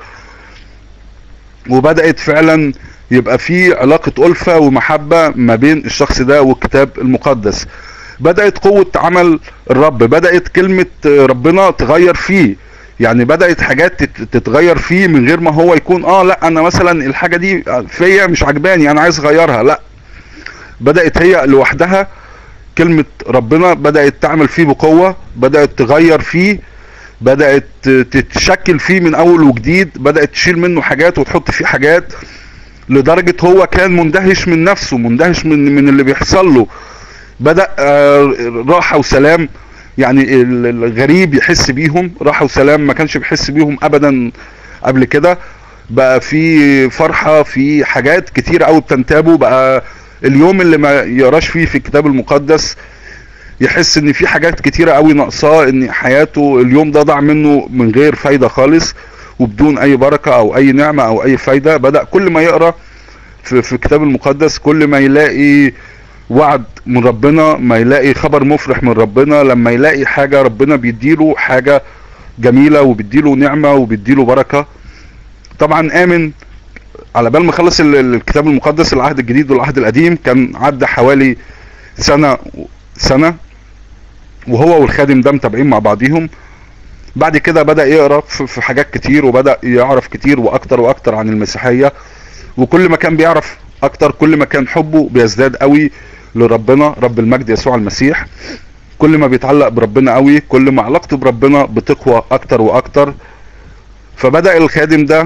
وبدات فعلا يبقى في علاقه الفه ومحبه ما بين الشخص ده والكتاب المقدس بدات قوه عمل الرب بدات كلمه ربنا تغير فيه يعني بدات حاجات تتغير فيه من غير ما هو يكون اه لا انا مثلا الحاجه دي فيا مش عجباني انا عايز اغيرها لا بدات هي لوحدها كلمة ربنا بدأت تعمل فيه بقوة بدأت تغير فيه بدأت تتشكل فيه من اول وجديد بدأت تشيل منه حاجات وتحط فيه حاجات لدرجة هو كان مندهش من نفسه مندهش من, من اللي بيحصل له بدأ راحة وسلام يعني الغريب يحس بيهم راحة وسلام ما كانش بيحس بيهم ابدا قبل كده بقى في فرحة في حاجات كتير قوي بتنتابه بقى اليوم اللي ما يقراش فيه في الكتاب المقدس يحس ان في حاجات كتيرة قوي ناقصاه ان حياته اليوم ده ضاع منه من غير فايدة خالص وبدون اي بركة او اي نعمة او اي فايدة بدأ كل ما يقرأ في, في الكتاب المقدس كل ما يلاقي وعد من ربنا ما يلاقي خبر مفرح من ربنا لما يلاقي حاجة ربنا بيديله حاجة جميلة وبيديله نعمة وبيديله بركة طبعا امن على بال ما خلص ال- الكتاب المقدس العهد الجديد والعهد القديم كان عدى حوالي سنة سنة وهو والخادم ده متابعين مع بعضيهم بعد كده بدأ يقرا في في حاجات كتير وبدأ يعرف كتير واكتر واكتر عن المسيحية وكل ما كان بيعرف اكتر كل ما كان حبه بيزداد قوي لربنا رب المجد يسوع المسيح كل ما بيتعلق بربنا قوي كل ما علاقته بربنا بتقوى اكتر واكتر فبدأ الخادم ده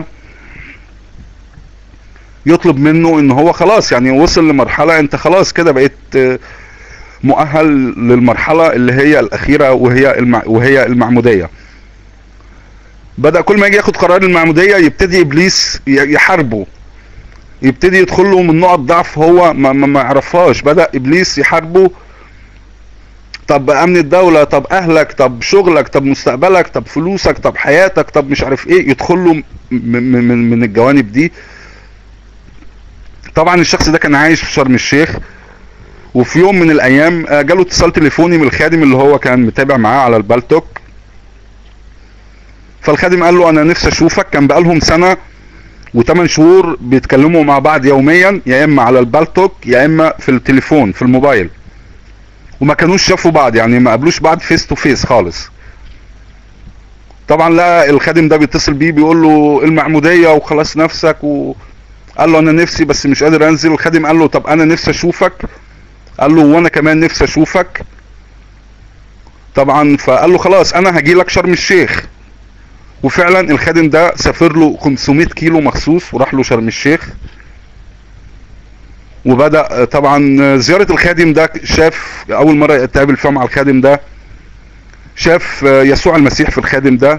يطلب منه ان هو خلاص يعني وصل لمرحلة انت خلاص كده بقيت آه، مؤهل للمرحلة اللي هي الاخيرة وهي المع... وهي المعمودية بدأ كل ما يجي ياخد قرار المعمودية يبتدي ابليس ي- يحاربه يبتدي يدخل له من نقط ضعف هو ما, ما, ما يعرفهاش بدأ ابليس يحاربه طب امن الدولة طب اهلك طب شغلك طب مستقبلك طب فلوسك طب حياتك طب مش عارف ايه يدخل له م- من, من, من الجوانب دي طبعا الشخص ده كان عايش في شرم الشيخ وفي يوم من الايام آه، جاله اتصال تليفوني من الخادم اللي هو كان متابع معاه على البالتوك فالخادم قال له انا نفسي اشوفك كان بقالهم سنة وثمان شهور بيتكلموا مع بعض يوميا يا اما على البالتوك يا اما في التليفون في الموبايل وما كانوش شافوا بعض يعني ما قابلوش بعض فيس تو فيس خالص طبعا لقى الخادم ده بيتصل بيه بيقول له المعمودية وخلاص نفسك وقال له انا نفسي بس مش قادر انزل الخادم قال له طب انا نفسي اشوفك قال له وانا كمان نفسي اشوفك طبعا فقال له خلاص انا هجي لك شرم الشيخ وفعلا الخادم ده سافر له 500 كيلو مخصوص وراح له شرم الشيخ وبدأ طبعا زيارة الخادم ده شاف اول مرة يتقابل فيها مع الخادم ده شاف يسوع المسيح في الخادم ده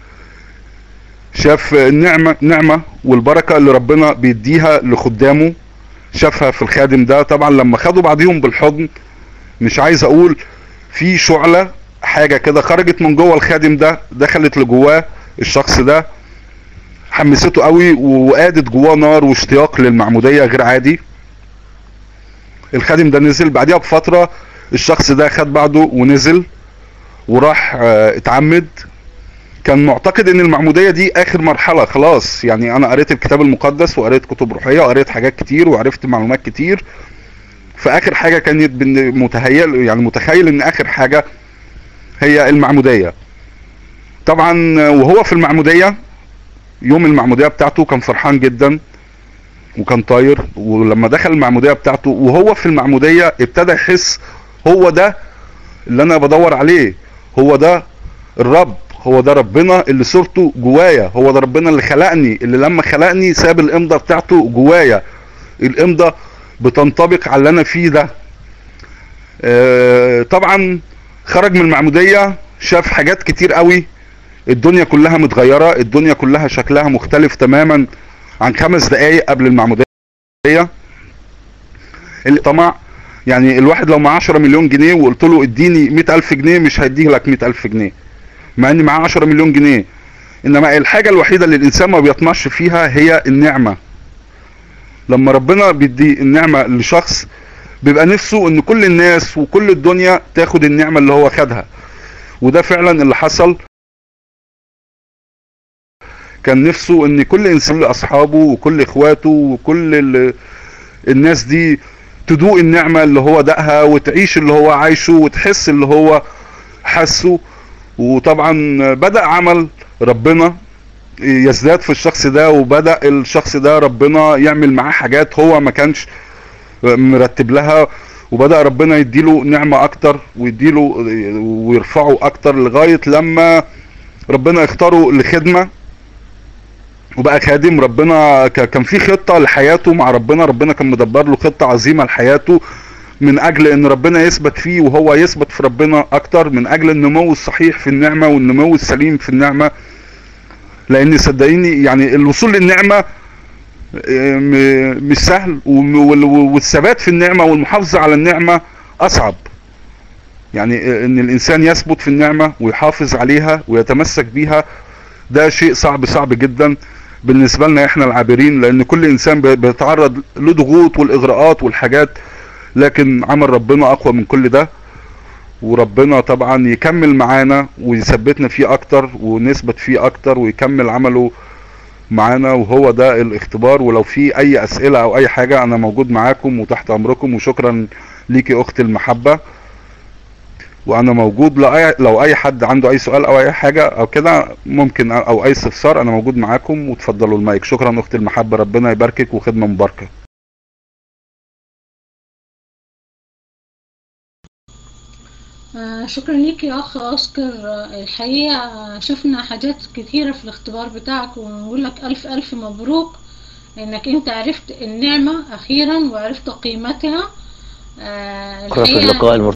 شاف النعمة نعمة والبركة اللي ربنا بيديها لخدامه شافها في الخادم ده طبعا لما خدوا بعضيهم بالحضن مش عايز اقول في شعلة حاجة كده خرجت من جوه الخادم ده دخلت لجواه الشخص ده حمسته قوي وقادت جواه نار واشتياق للمعمودية غير عادي الخادم ده نزل بعديها بفترة الشخص ده خد بعضه ونزل وراح آه، اتعمد كان معتقد ان المعمودية دي اخر مرحلة خلاص يعني انا قريت الكتاب المقدس وقريت كتب روحية وقريت حاجات كتير وعرفت معلومات كتير فاخر حاجة كانت بن- متهيأ يعني متخيل ان اخر حاجة هي المعمودية طبعا آه، وهو في المعمودية يوم المعمودية بتاعته كان فرحان جدا وكان طاير ولما دخل المعمودية بتاعته وهو في المعمودية ابتدى يحس هو ده اللي انا بدور عليه هو ده الرب هو ده ربنا اللي صورته جوايا هو ده ربنا اللي خلقني اللي لما خلقني ساب الامضة بتاعته جوايا الامضة بتنطبق على اللي انا فيه ده آه، طبعا خرج من المعمودية شاف حاجات كتير قوي الدنيا كلها متغيرة الدنيا كلها شكلها مختلف تماما عن خمس دقايق قبل المعمودية اللي طمع يعني الواحد لو معاه 10 مليون جنيه وقلت له اديني 100 الف جنيه مش هيديه لك 100 الف جنيه مع ان معاه 10 مليون جنيه انما الحاجة الوحيدة اللي الانسان ما بيطمعش فيها هي النعمة لما ربنا بيدي النعمة لشخص بيبقى نفسه ان كل الناس وكل الدنيا تاخد النعمة اللي هو خدها وده فعلا اللي حصل كان نفسه ان كل انسان كل اصحابه وكل اخواته وكل ال- الناس دي تدوق النعمة اللي هو دقها وتعيش اللي هو عايشه وتحس اللي هو حسه وطبعا بدأ عمل ربنا يزداد في الشخص ده وبدأ الشخص ده ربنا يعمل معاه حاجات هو ما كانش مرتب لها وبدأ ربنا يديله نعمة اكتر ويديله ويرفعه اكتر لغاية لما ربنا اختاره لخدمة وبقى خادم ربنا ك- كان في خطة لحياته مع ربنا ربنا كان مدبر له خطة عظيمة لحياته من اجل ان ربنا يثبت فيه وهو يثبت في ربنا اكتر من اجل النمو الصحيح في النعمة والنمو السليم في النعمة لان صدقيني يعني الوصول للنعمة آه، م- مش سهل وم- وال- والثبات في النعمة والمحافظة على النعمة اصعب يعني ان الانسان يثبت في النعمة ويحافظ عليها ويتمسك بيها ده شيء صعب صعب جدا بالنسبة لنا احنا العابرين لان كل انسان بي- بيتعرض لضغوط والاغراءات والحاجات لكن عمل ربنا اقوى من كل ده وربنا طبعا يكمل معانا ويثبتنا فيه اكتر ونثبت فيه اكتر ويكمل عمله معانا وهو ده الاختبار ولو في اي اسئلة او اي حاجة انا موجود معاكم وتحت امركم وشكرا ليكي اختي المحبة وانا موجود لو اي لو اي حد عنده اي سؤال او اي حاجة او كده ممكن او اي استفسار انا موجود معاكم وتفضلوا المايك شكرا اختي المحبة ربنا يباركك وخدمة مباركة آه، شكرا ليك يا أخ أوسكار آه، الحقيقة آه، شفنا حاجات كتيرة في الاختبار بتاعك ونقول لك ألف ألف مبروك إنك أنت عرفت النعمة أخيرا وعرفت قيمتها آه، شكرا في الحقيقة اللقاء المرتضى